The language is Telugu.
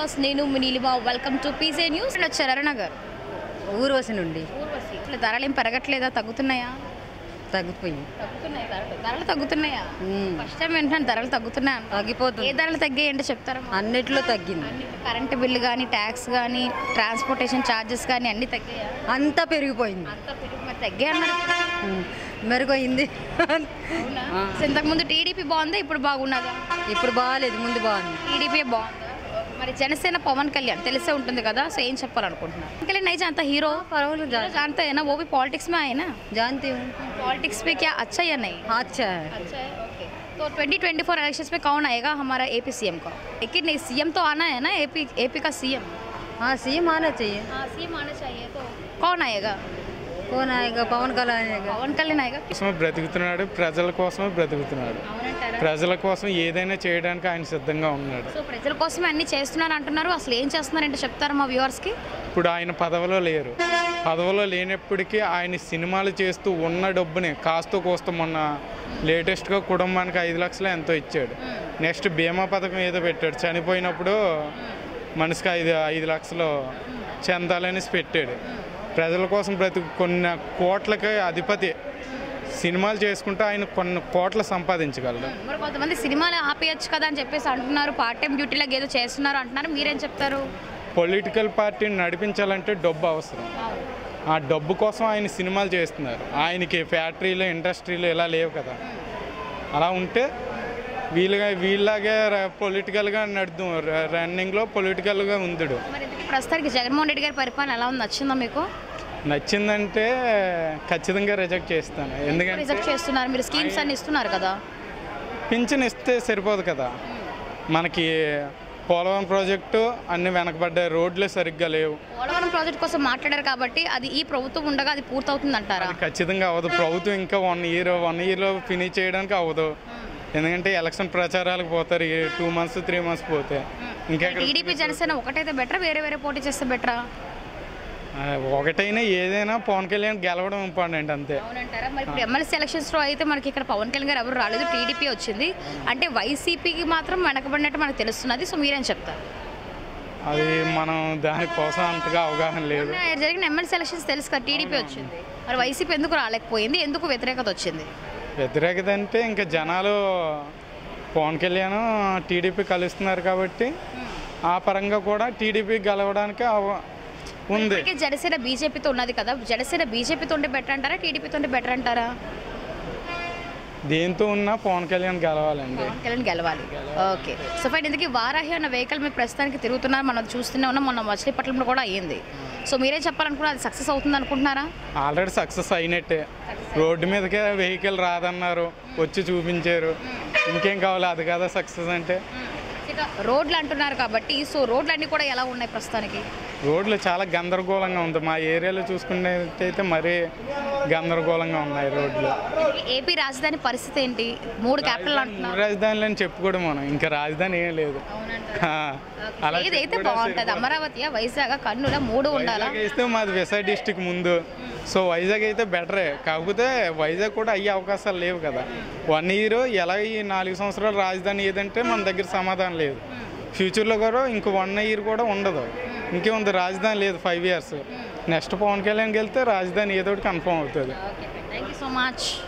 వ్యూవర్స్ నేను మీ Neelima welcome to PJ news వచ్చారు అరుణ గారు ఊర్వశి నుండి ఊర్వశి ఇట్లా ధరలు ఏం పెరగట్లేదా తగ్గుతున్నాయా తగ్గిపోయింది తగ్గుతున్నాయి ధరలు ధరలు తగ్గుతున్నాయా ఉమ్. ఫస్ట్ టైం వింటున్నాను ధరలు తగ్గుతున్నాయా ఏ తగ్గిపోతుంది ధరలు తగ్గాయి అంటే చెప్తారా మాకు? అన్నిట్లో తగ్గింది కరెంట్ బిల్లు కానీ ట్యాక్స్ కానీ ట్రాన్స్పోర్టేషన్ ఛార్జెస్ కానీ అన్నీ తగ్గాయా అంతా పెరిగిపోయింది అంతా పెరిగి మరి తగ్గాయి అన్నారు ఉమ్. మెరుగైంది అవునా సో ఇంతకుముందు టీడీపీ బాగుందా ఇప్పుడు బాగున్నదా ఇప్పుడు బాగాలేదు ముందు బాగుంది టీడీపీ బాగుందా మరి జనసేన పవన్ కళ్యాణ్ తెలిసే ఉంటుంది కదా సో ఏం చెప్పాలనుకుంటున్నారు पवन कल्याण नहीं जानता हीरो పర్వాలేదు हीरो जानते हैं ना वो भी पॉलिटिक्स में आए ना जानती हूँ पॉलिटिक्स में क्या अच्छा या नहीं अच्छा है अच्छा है ओके तो 2024 इलेक्शंस में कौन आएगा हमारा एपी सीएम का लेकिन नहीं सीएम तो आना है ना एपी एपी का सीएम हाँ सीएम आना चाहिए हाँ सीएम आना चाहिए तो कौन आएगा कौन आएगा पवन कल्याण आएगा పవన్ కళ్యాణ్ आएगा కోసమే బ్రతుకుతున్నాడు ప్రజల కోసమే బ్రతుకుతున్నాడు అవునంటారా ప్రజల కోసం ఏదైనా చేయడానికి ఆయన సిద్ధంగా ఉన్నాడు సో ప్రజల కోసమే అన్ని చేస్తున్నారు అంటున్నారు అసలు ఏం చేస్తున్నారంటే చెప్తారా మా వ్యూవర్స్కి ఇప్పుడు ఆయన పదవిలో లేరు పదవిలో లేనప్పటికీ ఆయన సినిమాలు చేస్తూ ఉన్న డబ్బుని కాస్త కోస్త మొన్న లేటెస్ట్గా కుటుంబానికి ఐదు లక్షలు ఎంతో ఇచ్చాడు నెక్స్ట్ బీమా పథకం ఏదో పెట్టాడు చనిపోయినప్పుడు మనిషికి ఐదు ఐదు లక్షలు చెందాలనేసి పెట్టాడు ప్రజల కోసం బ్రతుకు కొన్ని కోట్లకి అధిపతి సినిమాలు చేసుకుంటే ఆయన కొన్ని కోట్లు సంపాదించగలడు మరి కొంతమంది సినిమాలు ఆపేయచ్చు కదా అని చెప్పేసి అంటున్నారు పార్ట్ టైం డ్యూటీలాగా ఏదో చేస్తున్నారు అంటున్నారు మీరేం చెప్తారు పొలిటికల్ పార్టీని నడిపించాలంటే డబ్బు అవసరం ఆ డబ్బు కోసం ఆయన సినిమాలు చేస్తున్నారు ఆయనకి ఫ్యాక్టరీలు ఇండస్ట్రీలు ఇలా లేవు కదా అలా ఉంటే వీళ్ళగా వీళ్ళలాగే పొలిటికల్గా నడుదు రన్నింగ్లో పొలిటికల్గా ఉందుడు మరి ఇంతకీ ప్రస్తుతానికి జగన్మోహన్ రెడ్డి గారి పరిపాలన ఎలా ఉంది నచ్చిందా మీకు నచ్చిందంటే ఖచ్చితంగా రిజెక్ట్ చేస్తాను ఎందుకంటే రిజెక్ట్ చేస్తున్నారు మీరు స్కీమ్స్ అన్ని ఇస్తున్నారు కదా పింఛన్ ఇస్తే సరిపోదు కదా మనకి పోలవరం ప్రాజెక్టు అన్ని వెనకబడ్డాయి రోడ్లు సరిగ్గా లేవు పోలవరం ప్రాజెక్ట్ కోసం మాట్లాడారు కాబట్టి అది ఈ ప్రభుత్వం ఉండగా అది పూర్తవుతుంది అంటారా అది ఖచ్చితంగా అవ్వదు ప్రభుత్వం ఇంకా వన్ ఇయర్ వన్ ఇయర్లో ఫినిష్ చేయడానికి అవ్వదు ఎందుకంటే ఎలక్షన్ ప్రచారాలకు పోతారు ఈ టూ మంత్స్ త్రీ మంత్స్ పోతే ఇంకా టీడీపీ జనసేన ఒకటైతే బెటర్ వేరే వేరే పోటీ చేస్తే బెటరా ఒకటైనా ఏదైనా పవన్ కళ్యాణ్ గెలవడం ఇంపార్టెంట్ అంతే అవునంటారా మరి ఇప్పుడు ఎమ్మెల్సీ ఎలక్షన్స్ లో అయితే మనకి ఇక్కడ పవన్ కళ్యాణ్ గారు ఎవరు రాలేదు టీడీపీ వచ్చింది అంటే వైసీపీకి మాత్రం వెనకబడినట్టు మనకు తెలుస్తున్నది సో మీరేం చెప్తారు అది మనం దానికోసం అంతగా అవగాహన లేదు మొన్న జరిగిన ఎమ్మెల్సీ ఎలక్షన్స్ తెలుసు కదా టీడీపీ వచ్చింది మరి వైసీపీ ఎందుకు రాలేకపోయింది ఎందుకు వ్యతిరేకత వచ్చింది వ్యతిరేకత అంటే ఇంకా జనాలు పవన్ కళ్యాణ్ టీడీపీ కలుస్తున్నారు కాబట్టి ఆ పరంగా కూడా టీడీపీ గెలవడానికి అవ- ఉంది ఇప్పటికే జనసేన బీజేపీతో ఉన్నది కదా జనసేన బీజేపీతో ఉంటే బెటర్ అంటారా టీడీపీతో ఉంటే బెటర్ అంటారా దేంతో ఉన్నా పవన్ కళ్యాణ్ గెలవాలండి పవన్ కళ్యాణ్ గెలవాలి ఓకే సో ఫైన్ ఇందుకే వారాహి అన్న వెహికల్ మీరు ప్రస్తుతానికి తిరుగుతున్నారు మనం చూస్తూనే ఉన్నాం మొన్న మచిలీపట్నంలో కూడా అయ్యింది సో మీరే చెప్పాలనుకున్నారు అది సక్సెస్ అవుతుంది అనుకుంటున్నారా ఆల్రెడీ సక్సెస్ అయినట్టే రోడ్డు మీదకే వెహికల్ రాదన్నారు వచ్చి చూపించారు ఇంకేం కావాలి అది కదా సక్సెస్ అంటే ఇక రోడ్లు అంటున్నారు కాబట్టి సో రోడ్లు అన్నీ కూడా ఎలా ఉన్నాయి ప్రస్తుతానికి రోడ్లు చాలా గందరగోళంగా ఉంది మా ఏరియాలో చూసుకున్నట్టయితే మరీ గందరగోళంగా ఉన్నాయి రోడ్లు ఏపీ రాజధాని పరిస్థితి ఏంటి మూడు క్యాపిటల్ అంటున్నారు రాజధానిలో అని చెప్పుకోవడం మనం ఇంకా రాజధాని ఏం లేదు ఆ, అలా ఏదైతే చెప్పుకోవడం బాగుంటుంది సరిపోదు. అమరావతి వైజాగ్ కర్నూలు మూడు ఉండాలా వైజాగ్ అయితే మాది విశాఖ డిస్టిక్ ముందు సో వైజాగ్ అయితే బెటరే కాకపోతే వైజాగ్ కూడా అయ్యే అవకాశాలు లేవు కదా వన్ ఇయర్ ఎలా ఈ నాలుగు సంవత్సరాలు రాజధాని ఏదంటే మన దగ్గర సమాధానం లేదు ఫ్యూచర్లో కూడా ఇంకో వన్ ఇయర్ కూడా ఉండదు ఇంకేముంది రాజధాని లేదు ఫైవ్ ఇయర్స్ నెక్స్ట్ పవన్ కళ్యాణ్కి వెళ్తే రాజధాని ఏదో ఒకటి కన్ఫర్మ్ అవుతుంది okay thank you so much